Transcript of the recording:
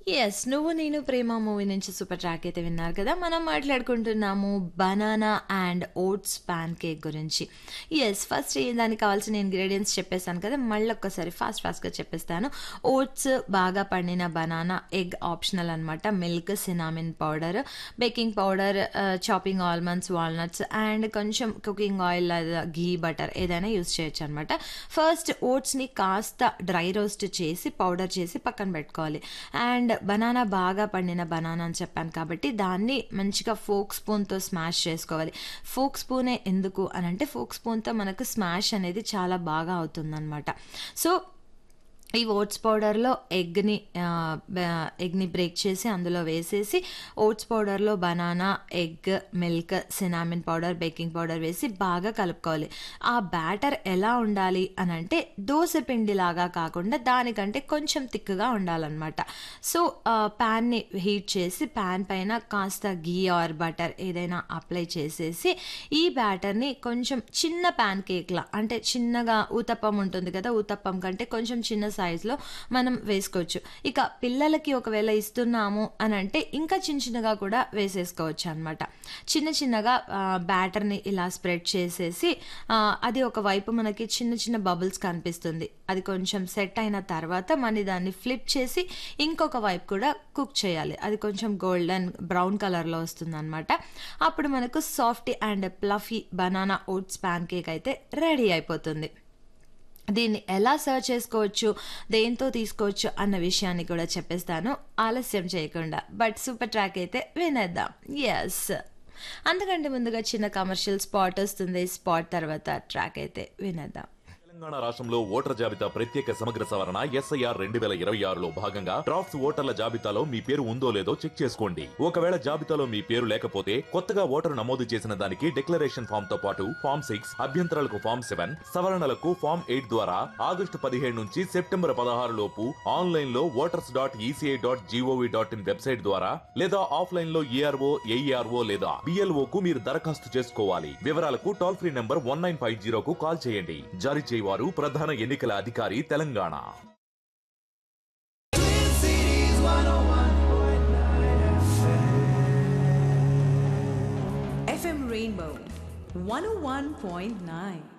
Yes. 'నువ్వు నేను ప్రేమ' మూవీ నుంచి సూపర్ ట్రాక్ అయితే విన్నారు కదా! మనం మాట్లాడుకుంటున్నాము banana and oats pancake గురించి. యెస్. ఫస్ట్ దానికి కావాల్సిన ఇంగ్రీడియెంట్స్ చెప్పేసాను కదా! మళ్ళొక్కసారి ఫాస్ట్ ఫాస్ట్‌గా చెప్పేస్తాను. ఓట్స్, బాగా పండిన బనానా, ఎగ్ ఆప్షనల్ అనమాట. Milk, cinnamon powder, baking powder, ah, chopping almonds, walnuts and కొంచెం కుకింగ్ ఆయిల్ లేదా ఘీ, బటర్ ఏదైనా యూజ్ చేయొచ్చనమాట. ఫస్ట్ ఓట్స్‌ని కాస్త డ్రై రోస్ట్ చేసి, పౌడర్ చేసి పక్కన పెట్టుకోవాలి. అండ్ బనానా బాగా పండిన బనానా అని చెప్పాను కాబట్టి, దాన్ని మంచిగా ఫోర్క్ స్పూన్‌తో స్మాష్ చేసుకోవాలి. ఫోర్క్ స్పూనే ఎందుకు అనంటే, ఫోర్క్ స్పూన్‌తో మనకు స్మాష్ అనేది చాలా బాగా అవుతుందనమాట. సో, ఈ ఓట్స్ పౌడర్‌లో ఎగ్‌ని ఆహ్, బ ఎగ్‌ని బ్రేక్ చేసి అందులో వేసేసి, ఓట్స్ పౌడర్‌లో banana, egg, milk, cinnamon powder, baking powder వేసి బాగా కలుపుకోవాలి. ఆ బ్యాటర్ ఎలా ఉండాలి అనంటే, దోస పిండిలాగా కాకుండా దానికంటే కొంచెం థిక్‌గా ఉండాలనమాట. సో, ఆహ్, పాన్‌ని హీట్ చేసి, పాన్ పైన కాస్త ఘీ ఆర్ బటర్ ఏదైనా అప్లై చేసేసి, ఈ బ్యాటర్‌ని కొంచెం చిన్న పాన్ కేక్‌లా అంటే చిన్నగా ఊతప్పం ఉంటుంది కదా! ఊతప్పం కంటే కొంచెం చిన్న సైజులో మనం వేసుకోవచ్చు. ఇక పిల్లలకి ఒకవేళ ఇస్తున్నాము అనంటే, ఇంకా చిన్న చిన్నగా కూడా వేసేసుకోవచ్చనమాట. చిన్న చిన్నగా ఆహ్, బ్యాటర్‌ని ఇలా స్ప్రెడ్ చేసేసి, ఆహ్, అది ఒకవైపు మనకి చిన్న చిన్న బబుల్స్ కనిపిస్తుంది. అది కొంచెం సెట్ అయిన తర్వాత మళ్ళీ దాన్ని ఫ్లిప్ చేసి, ఇంకొక వైపు కూడా కుక్ చేయాలి. అది కొంచెం గోల్డెన్ బ్రౌన్ కలర్‌లో వస్తుందనమాట. అప్పుడు మనకు softy and fluffy banana oats pancake అయితే రెడీ అయిపోతుంది. దీన్ని ఎలా సర్వ్ చేసుకోవచ్చు, దేనితో తీసుకోవచ్చు అన్న విషయాన్ని కూడా చెప్పేస్తాను. ఆలస్యం చేయకుండా. బట్ సూపర్ ట్రాక్ అయితే వినేద్దాం. యెస్. అంతకంటే ముందుగా చిన్న కమర్షియల్ స్పాట్ వస్తుంది. స్పాట్ తర్వాత ట్రాక్ అయితే వినేద్దాం. తెలంగాణ రాష్ట్రంలో ఓటర్ జాబితా ప్రత్యేక సమగ్ర సవరణ ఎస్ఐఆర్ రెండు వేల ఇరవై ఆరులో భాగంగా డ్రాఫ్ట్స్ ఓటర్ల జాబితాలో మీ పేరు ఉందో లేదో చెక్ చేసుకోండి ఒకవేళ జాబితాలో మీ పేరు లేకపోతే కొత్తగా ఓటరు నమోదు చేసిన దానికి డిక్లరేషన్ ఫామ్ తో పాటు ఫామ్ సిక్స్ అభ్యంతరాలకు ఫామ్ సెవెన్ సవరణలకు ఫామ్ ఎయిట్ ద్వారా ఆగస్టు పదిహేడు నుంచి సెప్టెంబర్ పదహారు లోపు ఆన్లైన్ లో voters dot ECI dot GOV dot in website ద్వారా లేదా ఆఫ్లైన్ లో ఏఆర్ఓ ఏఈఆర్ఓ లేదా బిఎల్ఓ కు మీరు దరఖాస్తు చేసుకోవాలి వివరాలకు toll free number one nine five జీరోకు కాల్ చేయండి జారీ చేయవారు ప్రధాన ఎన్నికల అధికారి తెలంగాణ FM Rainbow 101.9.